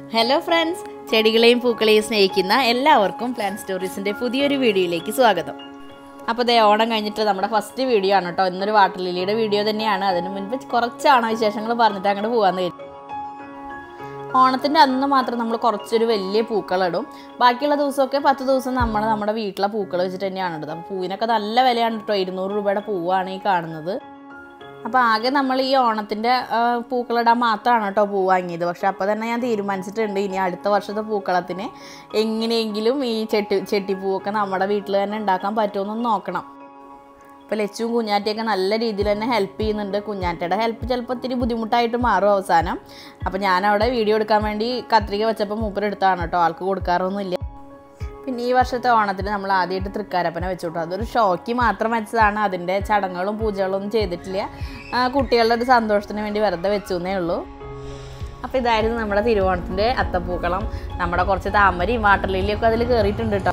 hello friends ചെടികളെയും പൂക്കളെയും സ്നേഹിക്കുന്ന എല്ലാവർക്കും plan സ്റ്റോറീസിൻ്റെ പുതിയൊരു വീഡിയോയിലേക്ക് സ്വാഗതം അപ്പോൾ ദേ ഓണം കഴിഞ്ഞിട്ട് നമ്മുടെ ഫസ്റ്റ് വീഡിയോ ആണ് കേട്ടോ ഇന്നൊരു വാട്ടർ ലില്ലിയുടെ വീഡിയോ തന്നെയാണ് അതിന് മുൻപ് കുറച്ചാണ് വിശേഷങ്ങൾ പറഞ്ഞിട്ട് അങ്ങോട്ട് പോകാമെന്ന് കരുതി ഓണത്തിൻ്റെ അന്ന് മാത്രം നമ്മൾ കുറച്ചൊരു വലിയ പൂക്കളിടും ബാക്കിയുള്ള ദിവസമൊക്കെ പത്ത് ദിവസം നമ്മൾ നമ്മുടെ വീട്ടിലെ പൂക്കൾ വെച്ചിട്ട് തന്നെയാണ് ഇടുന്നത് അപ്പോൾ പൂവിനൊക്കെ നല്ല വിലയാണ് കേട്ടോ ഇരുന്നൂറ് രൂപയുടെ പൂവാണ് ഈ കാണുന്നത് അപ്പോൾ ആകെ നമ്മൾ ഈ ഓണത്തിൻ്റെ പൂക്കളിടാൻ മാത്രമാണ് കേട്ടോ പൂ വാങ്ങിയത് പക്ഷെ അപ്പോൾ തന്നെ ഞാൻ തീരുമാനിച്ചിട്ടുണ്ട് ഇനി അടുത്ത വർഷത്തെ പൂക്കളത്തിന് എങ്ങനെയെങ്കിലും ഈ ചെട്ടി ചെട്ടിപ്പൂവൊക്കെ നമ്മുടെ വീട്ടിൽ തന്നെ ഉണ്ടാക്കാൻ പറ്റുമെന്നൊന്ന് നോക്കണം ഇപ്പോൾ ലച്ചും കുഞ്ഞാറ്റയൊക്കെ നല്ല രീതിയിൽ തന്നെ ഹെൽപ്പ് ചെയ്യുന്നുണ്ട് കുഞ്ഞാറ്റയുടെ ഹെൽപ്പ് ചിലപ്പോൾ ഇത്തിരി ബുദ്ധിമുട്ടായിട്ട് മാറും അവസാനം അപ്പോൾ ഞാനവിടെ വീഡിയോ എടുക്കാൻ വേണ്ടി കത്രിക വെച്ചപ്പോൾ മൂപ്പരെടുത്താണ് കേട്ടോ ആൾക്ക് കൊടുക്കാറൊന്നുമില്ല പിന്നെ ഈ വർഷത്തെ ഓണത്തിന് നമ്മൾ ആദ്യമായിട്ട് തൃക്കാരപ്പന വെച്ചു കേട്ടോ അതൊരു ഷോക്ക് മാത്രം വെച്ചതാണ് അതിൻ്റെ ചടങ്ങുകളും പൂജകളും ഒന്നും ചെയ്തിട്ടില്ല ആ, കുട്ടികളുടെ ഒരു സന്തോഷത്തിന് വേണ്ടി വെറുതെ വെച്ചു എന്നേ ഉള്ളൂ അപ്പോൾ ഇതായിരുന്നു നമ്മുടെ തിരുവോണത്തിൻ്റെ അത്തപ്പൂക്കളം നമ്മുടെ കുറച്ച് താമരയും വാട്ടർ ലില്ലിയൊക്കെ അതിൽ കയറിയിട്ടുണ്ട് കേട്ടോ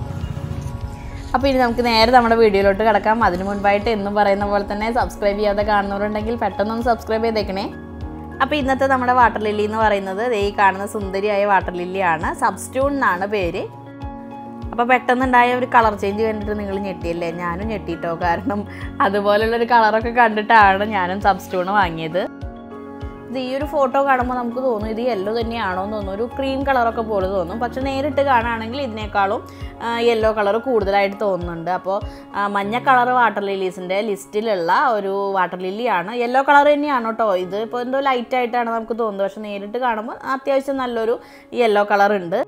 അപ്പോൾ ഇനി നമുക്ക് നേരെ നമ്മുടെ വീഡിയോയിലോട്ട് കിടക്കാം അതിന് മുൻപായിട്ട് എന്നും പറയുന്ന പോലെ തന്നെ സബ്സ്ക്രൈബ് ചെയ്യാതെ കാണുന്നവരുണ്ടെങ്കിൽ പെട്ടെന്നൊന്ന് സബ്സ്ക്രൈബ് ചെയ്തേക്കണേ അപ്പോൾ ഇന്നത്തെ നമ്മുടെ വാട്ടർ ലില്ലി എന്ന് പറയുന്നത് ദേ ഈ കാണുന്ന സുന്ദരിയായ വാട്ടർ ലില്ലിയാണ് സബ്സ്റ്റ്യൂൺ എന്നാണ് പേര് അപ്പോൾ പെട്ടെന്നുണ്ടായ ഒരു കളർ ചേഞ്ച് കണ്ടിട്ട് നിങ്ങൾ ഞെട്ടിയല്ലേ ഞാനും ഞെട്ടിട്ടോ കാരണം അതുപോലുള്ളൊരു കളറൊക്കെ കണ്ടിട്ടാണ് ഞാനും സബ്സ്റ്റൂണ് വാങ്ങിയത് ഇത് ഈ ഒരു ഫോട്ടോ കാണുമ്പോൾ നമുക്ക് തോന്നും ഇത് യെല്ലോ തന്നെയാണോ എന്ന് തോന്നും ഒരു ക്രീം കളറൊക്കെ പോലെ തോന്നും പക്ഷെ നേരിട്ട് കാണുകയാണെങ്കിൽ ഇതിനേക്കാളും യെല്ലോ കളർ കൂടുതലായിട്ട് തോന്നുന്നുണ്ട് അപ്പോൾ ആ, മഞ്ഞ കളർ വാട്ടർ ലില്ലീസിൻ്റെ ലിസ്റ്റിലുള്ള ഒരു വാട്ടർ ലില്ലിയാണ് യെല്ലോ കളർ തന്നെയാണ് കേട്ടോ ഇത് ഇപ്പോൾ എന്തോ ലൈറ്റ് ആയിട്ടാണ് നമുക്ക് തോന്നുന്നത് പക്ഷെ നേരിട്ട് കാണുമ്പോൾ അത്യാവശ്യം നല്ലൊരു യെല്ലോ കളർ ഉണ്ട്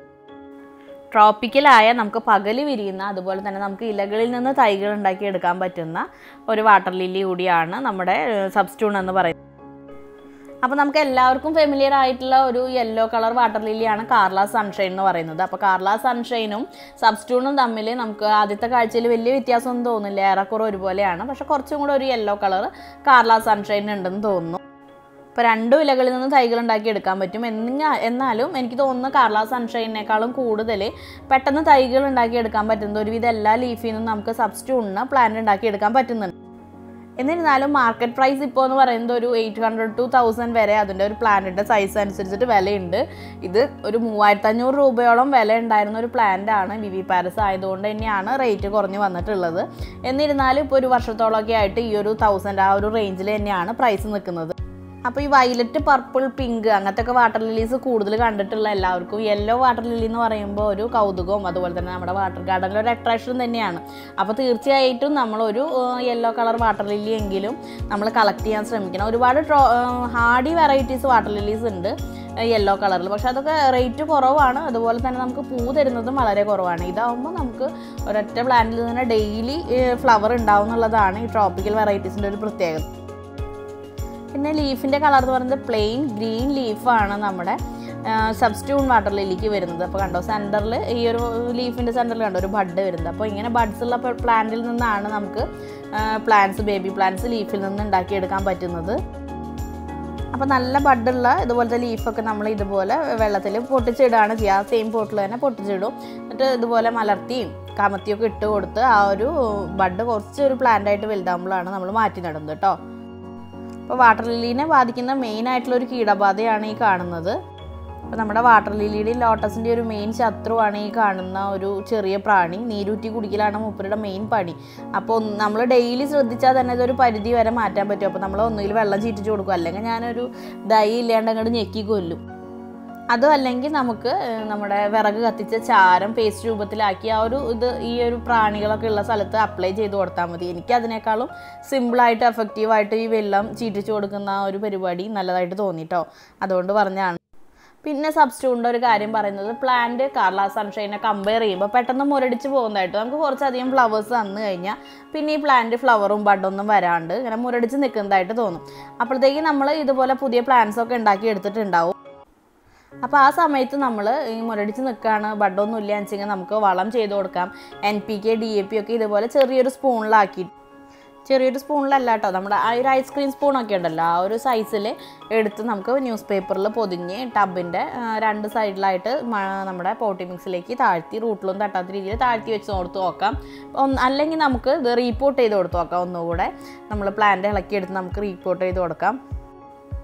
ട്രോപ്പിക്കലായ നമുക്ക് പകല് വിരിയുന്ന അതുപോലെ തന്നെ നമുക്ക് ഇലകളിൽ നിന്ന് തൈകൾ ഉണ്ടാക്കി എടുക്കാൻ പറ്റുന്ന ഒരു വാട്ടർ ലില്ലി കൂടിയാണ് നമ്മുടെ സബ്സ്റ്റൂൺ എന്ന് പറയുന്നത് അപ്പോൾ നമുക്ക് എല്ലാവർക്കും ഫെമിലിയർ ആയിട്ടുള്ള ഒരു യെല്ലോ കളർ വാട്ടർ ലില്ലിയാണ് കാർല സൺഷൈൻ എന്ന് പറയുന്നത് അപ്പോൾ കാർല സൺഷൈനും സബ്സ്റ്റൂണും തമ്മിൽ നമുക്ക് ആദ്യത്തെ കാഴ്ചയിൽ വലിയ വ്യത്യാസമൊന്നും തോന്നില്ല ഏറെക്കുറെ ഒരുപോലെയാണ് പക്ഷെ കുറച്ചും കൂടെ ഒരു യെല്ലോ കളർ കാർല സൺഷൈൻ ഉണ്ടെന്ന് തോന്നുന്നു ഇപ്പോൾ രണ്ടു ഇലകളിൽ നിന്ന് തൈകൾ ഉണ്ടാക്കി എടുക്കാൻ പറ്റും എന്നിങ്ങ എന്നാലും എനിക്ക് തോന്നുന്നു കാർല സൺഷൈനേക്കാളും കൂടുതൽ പെട്ടെന്ന് തൈകൾ ഉണ്ടാക്കി എടുക്കാൻ പറ്റുന്നത് ഒരുവിധം എല്ലാ ലീഫിൽ നിന്നും നമുക്ക് സബ്സ്റ്റ്യൂണിന് പ്ലാന്റ് ഉണ്ടാക്കി എടുക്കാൻ പറ്റുന്നുണ്ട് എന്നിരുന്നാലും മാർക്കറ്റ് പ്രൈസ് ഇപ്പോൾ എന്ന് പറയുന്നത് ഒരു എയ്റ്റ് ഹൺഡ്രഡ് ടു തൗസൻഡ് വരെ അതിൻ്റെ ഒരു പ്ലാന്റിൻ്റെ സൈസ് അനുസരിച്ചിട്ട് വിലയുണ്ട് ഇത് ഒരു മൂവായിരത്തി അഞ്ഞൂറ് രൂപയോളം വില ഉണ്ടായിരുന്ന ഒരു പ്ലാന്റ് ആണ് വിവി പാരസ് ആയതുകൊണ്ട് തന്നെയാണ് റേറ്റ് കുറഞ്ഞ് വന്നിട്ടുള്ളത് എന്നിരുന്നാലും ഇപ്പോൾ ഒരു വർഷത്തോളമൊക്കെ ആയിട്ട് ഈ ഒരു തൗസൻഡ് ആ ഒരു റേഞ്ചിൽ തന്നെയാണ് പ്രൈസ് നിൽക്കുന്നത് അപ്പോൾ ഈ വയലറ്റ് പർപ്പിൾ പിങ്ക് അങ്ങനത്തെ ഒക്കെ വാട്ടർ ലില്ലീസ് കൂടുതൽ കണ്ടിട്ടുള്ള എല്ലാവർക്കും യെല്ലോ വാട്ടർ ലില്ലി എന്ന് പറയുമ്പോൾ ഒരു കൗതുകവും അതുപോലെ തന്നെ നമ്മുടെ വാട്ടർ ഗാർഡനിലെ ഒരു അട്രാക്ഷൻ തന്നെയാണ് അപ്പോൾ തീർച്ചയായിട്ടും നമ്മളൊരു യെല്ലോ കളർ വാട്ടർ ലില്ലി എങ്കിലും നമ്മൾ കളക്ട് ചെയ്യാൻ ശ്രമിക്കണം ഒരുപാട് ട്രോ ഹാർഡി വെറൈറ്റീസ് വാട്ടർ ലില്ലീസ് ഉണ്ട് യെല്ലോ കളറിൽ പക്ഷെ അതൊക്കെ റേറ്റ് കുറവാണ് അതുപോലെ തന്നെ നമുക്ക് പൂ തരുന്നതും വളരെ കുറവാണ് ഇതാവുമ്പോൾ നമുക്ക് ഒരൊറ്റ പ്ലാന്റിൽ തന്നെ ഡെയിലി ഫ്ലവർ ഉണ്ടാവും എന്നുള്ളതാണ് ഈ ട്രോപ്പിക്കൽ വെറൈറ്റീസിൻ്റെ ഒരു പ്രത്യേകത പിന്നെ ലീഫിൻ്റെ കളർ എന്ന് പറയുന്നത് പ്ലെയിൻ ഗ്രീൻ ലീഫാണ് നമ്മുടെ സബ്സ്റ്റ്യൂൺ വാട്ടർ ലില്ലിക്ക് വരുന്നത് അപ്പോൾ കണ്ടോ സെൻറ്ററിൽ ഈ ഒരു ലീഫിൻ്റെ സെൻറ്ററിൽ കണ്ടോ ഒരു ബഡ് വരുന്നത് അപ്പോൾ ഇങ്ങനെ ബഡ്സ് ഉള്ള പ്ലാന്റിൽ നിന്നാണ് നമുക്ക് പ്ലാന്റ്സ് ബേബി പ്ലാന്റ്സ് ലീഫിൽ നിന്ന് ഉണ്ടാക്കിയെടുക്കാൻ പറ്റുന്നത് അപ്പോൾ നല്ല ബഡുള്ള ഇതുപോലത്തെ ലീഫൊക്കെ നമ്മൾ ഇതുപോലെ വെള്ളത്തിൽ പൊട്ടിച്ചിടുകയാണ് ചെയ്യുക സെയിം പോട്ടിൽ തന്നെ പൊട്ടിച്ചിടും എന്നിട്ട് ഇതുപോലെ മലർത്തിയും കമത്തിയൊക്കെ ഇട്ട് കൊടുത്ത് ആ ഒരു ബഡ് കുറച്ച് ഒരു പ്ലാന്റ് ആയിട്ട് വലുതാകുമ്പോഴാണ് നമ്മൾ മാറ്റി നടുന്നത് കേട്ടോ അപ്പോൾ വാട്ടർ ലില്ലീനെ ബാധിക്കുന്ന മെയിൻ ആയിട്ടുള്ള ഒരു കീടബാധയാണ് ഈ കാണുന്നത് അപ്പോൾ നമ്മുടെ വാട്ടർ ലില്ലിയുടെയും ലോട്ടസിൻ്റെ ഒരു മെയിൻ ശത്രുവാണ് ഈ കാണുന്ന ഒരു ചെറിയ പ്രാണി നീരൂറ്റി കുടിക്കലാണ് മൂപ്പരുടെ മെയിൻ പണി അപ്പോൾ നമ്മൾ ഡെയിലി ശ്രദ്ധിച്ചാൽ തന്നെ ഇതൊരു പരിധി വരെ മാറ്റാൻ പറ്റും അപ്പോൾ നമ്മൾ ഒന്നുകിൽ വെള്ളം ചീറ്റിച്ച് കൊടുക്കും അല്ലെങ്കിൽ ഞാനൊരു ദൈ ഇല്ലാണ്ട് അങ്ങോട്ട് ഞെക്കി കൊല്ലും അതും അല്ലെങ്കിൽ നമുക്ക് ഏഹ്, നമ്മുടെ വിറക് കത്തിച്ച ചാരം പേസ്റ്റ് രൂപത്തിലാക്കി ആ ഒരു ഇത് ഈ ഒരു പ്രാണികളൊക്കെ ഉള്ള സ്ഥലത്ത് അപ്ലൈ ചെയ്ത് കൊടുത്താൽ മതി എനിക്ക് അതിനേക്കാളും സിമ്പിളായിട്ട് എഫക്റ്റീവായിട്ട് ഈ വെള്ളം ചീറ്റിച്ച് കൊടുക്കുന്ന ആ ഒരു പരിപാടി നല്ലതായിട്ട് തോന്നിട്ടോ അതുകൊണ്ട് പറഞ്ഞാണ് പിന്നെ സബ്സ്റ്റ്യൂണിൻ്റെ ഒരു കാര്യം പറയുന്നത് പ്ലാന്റ് കാർല സൺഷൈനെ കമ്പയർ ചെയ്യുമ്പോൾ പെട്ടെന്ന് മുരടിച്ച് പോകുന്നതായിട്ട് നമുക്ക് കുറച്ചധികം ഫ്ലവേഴ്സ് തന്നു കഴിഞ്ഞാൽ പിന്നെ ഈ പ്ലാന്റ് ഫ്ലവറും ബഡൊന്നും വരാണ്ട് ഇങ്ങനെ മുരടിച്ച് നിൽക്കുന്നതായിട്ട് തോന്നും അപ്പോഴത്തേക്ക് നമ്മൾ ഇതുപോലെ പുതിയ പ്ലാന്റ്സ് ഒക്കെ ഉണ്ടാക്കി എടുത്തിട്ടുണ്ടാവും അപ്പോൾ ആ സമയത്ത് നമ്മൾ ഈ മുരടിച്ച് നിൽക്കുകയാണ് ബഡൊന്നും ഇല്ല വെച്ചെങ്കിൽ നമുക്ക് വളം ചെയ്ത് കൊടുക്കാം N P K D A P ഒക്കെ ഇതുപോലെ ചെറിയൊരു സ്പൂണിലാക്കി ചെറിയൊരു സ്പൂണിലല്ല കേട്ടോ നമ്മുടെ ആ ഒരു ഐസ്ക്രീം സ്പൂണൊക്കെ ഉണ്ടല്ലോ ആ ഒരു സൈസിൽ എടുത്ത് നമുക്ക് ന്യൂസ് പേപ്പറിൽ പൊതിഞ്ഞ് ടബിൻ്റെ രണ്ട് സൈഡിലായിട്ട് മ- നമ്മുടെ പോട്ടി മിക്സിലേക്ക് താഴ്ത്തി റൂട്ടിലൊന്നും തട്ടാത്ത രീതിയിൽ താഴ്ത്തി വെച്ച് കൊടുത്ത് നോക്കാം ഒന്ന് അല്ലെങ്കിൽ നമുക്ക് ഇത് റീപോർട്ട് ചെയ്ത് കൊടുത്ത് നോക്കാം ഒന്നുകൂടെ നമ്മൾ പ്ലാന്റ് ഇളക്കിയെടുത്ത് നമുക്ക് റീപോർട്ട് ചെയ്ത് കൊടുക്കാം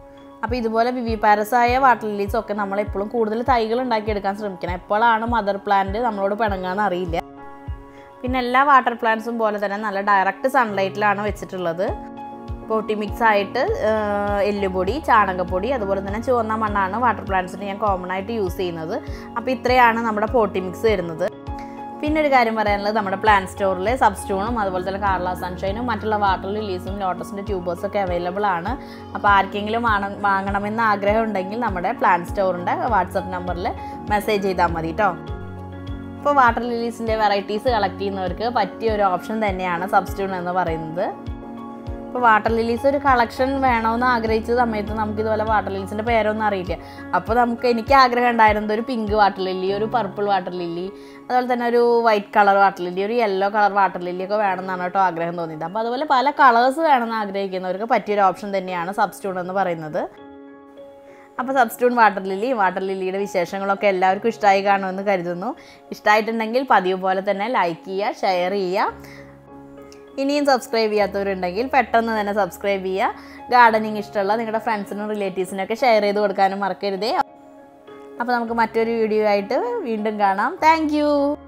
അപ്പോൾ ഇതുപോലെ വിവി പാരസായ വാട്ടർ ലില്ലീസ് ഒക്കെ നമ്മൾ എപ്പോഴും കൂടുതൽ തൈകൾ ഉണ്ടാക്കിയെടുക്കാൻ ശ്രമിക്കണം എപ്പോഴാണ് മദർ പ്ലാന്റ് നമ്മളോട് പിണങ്ങാന്ന് അറിയില്ല പിന്നെ എല്ലാ വാട്ടർ പ്ലാന്റ്സും പോലെ തന്നെ നല്ല ഡയറക്റ്റ് സൺലൈറ്റിലാണ് വെച്ചിട്ടുള്ളത് പോട്ടി മിക്സ് ആയിട്ട് ആഹ്, എല്ലുപൊടി ചാണകപ്പൊടി അതുപോലെ തന്നെ ചുവന്ന മണ്ണാണ് വാട്ടർ പ്ലാന്റ്സിന് ഞാൻ കോമൺ ആയിട്ട് യൂസ് ചെയ്യുന്നത് അപ്പോൾ ഇത്രയാണ് നമ്മുടെ പോട്ടി മിക്സ് വരുന്നത് പിന്നെ ഒരു കാര്യം പറയാനുള്ളത് നമ്മുടെ പ്ലാന്റ് സ്റ്റോറിൽ സബ്സ്റ്റൂണും അതുപോലെ തന്നെ കാർല സൺഷൈനും മറ്റുള്ള വാട്ടർ ലില്ലീസും ലോട്ടസിൻ്റെ ട്യൂബേഴ്സും ഒക്കെ അവൈലബിൾ ആണ് അപ്പോൾ ആർക്കെങ്കിലും വാങ്ങ- വാങ്ങണമെന്ന് ആഗ്രഹം ഉണ്ടെങ്കിൽ നമ്മുടെ പ്ലാന്റ് സ്റ്റോറിൻ്റെ വാട്സപ്പ് നമ്പറിൽ മെസ്സേജ് ചെയ്താൽ മതി കേട്ടോ ഇപ്പോൾ വാട്ടർ ലില്ലീസിൻ്റെ വെറൈറ്റീസ് കളക്ട് ചെയ്യുന്നവർക്ക് പറ്റിയ ഒരു ഓപ്ഷൻ തന്നെയാണ് സബ്സ്റ്റ്യൂൺ എന്ന് പറയുന്നത് ഇപ്പോൾ വാട്ടർ ലില്ലീസ് ഒരു കളക്ഷൻ വേണമെന്ന് ആഗ്രഹിച്ച സമയത്ത് നമുക്ക് ഇതുപോലെ വാട്ടർ ലില്ലീസിൻ്റെ പേരൊന്നും അറിയില്ല അപ്പോൾ നമുക്ക് എനിക്ക് ആഗ്രഹം ഉണ്ടായിരുന്നത് ഒരു പിങ്ക് വാട്ടർ ലില്ലി ഒരു പർപ്പിൾ വാട്ടർ ലില്ലി അതുപോലെ തന്നെ ഒരു വൈറ്റ് കളർ വാട്ടർ ലില്ലി ഒരു യെല്ലോ കളർ വാട്ടർ ലില്ലി ഒക്കെ വേണമെന്നാണ് കേട്ടോ ആഗ്രഹം തോന്നിയത് അപ്പോൾ അതുപോലെ പല കളേഴ്സ് വേണമെന്ന് ആഗ്രഹിക്കുന്നവർക്ക് പറ്റിയൊരു ഓപ്ഷൻ തന്നെയാണ് സബ്സ്റ്റ്യൂൺ എന്ന് പറയുന്നത് അപ്പോൾ സബ്സ്റ്റൂൺ വാട്ടർ ലില്ലി വാട്ടർ ലില്ലിയുടെ വിശേഷങ്ങളൊക്കെ എല്ലാവർക്കും ഇഷ്ടമായി കാണുമെന്ന് കരുതുന്നു ഇഷ്ടമായിട്ടുണ്ടെങ്കിൽ പതിവ് പോലെ തന്നെ ലൈക്ക് ചെയ്യുക ഷെയർ ചെയ്യുക ഇനിയും സബ്സ്ക്രൈബ് ചെയ്യാത്തവരുണ്ടെങ്കിൽ പെട്ടെന്ന് തന്നെ സബ്സ്ക്രൈബ് ചെയ്യുക ഗാർഡനിങ് ഇഷ്ടമുള്ള നിങ്ങളുടെ ഫ്രണ്ട്സിനും റിലേറ്റീവ്സിനൊക്കെ ഷെയർ ചെയ്ത് കൊടുക്കാനും മറക്കരുതേ അപ്പോൾ നമുക്ക് മറ്റൊരു വീഡിയോ ആയിട്ട് വീണ്ടും കാണാം താങ്ക്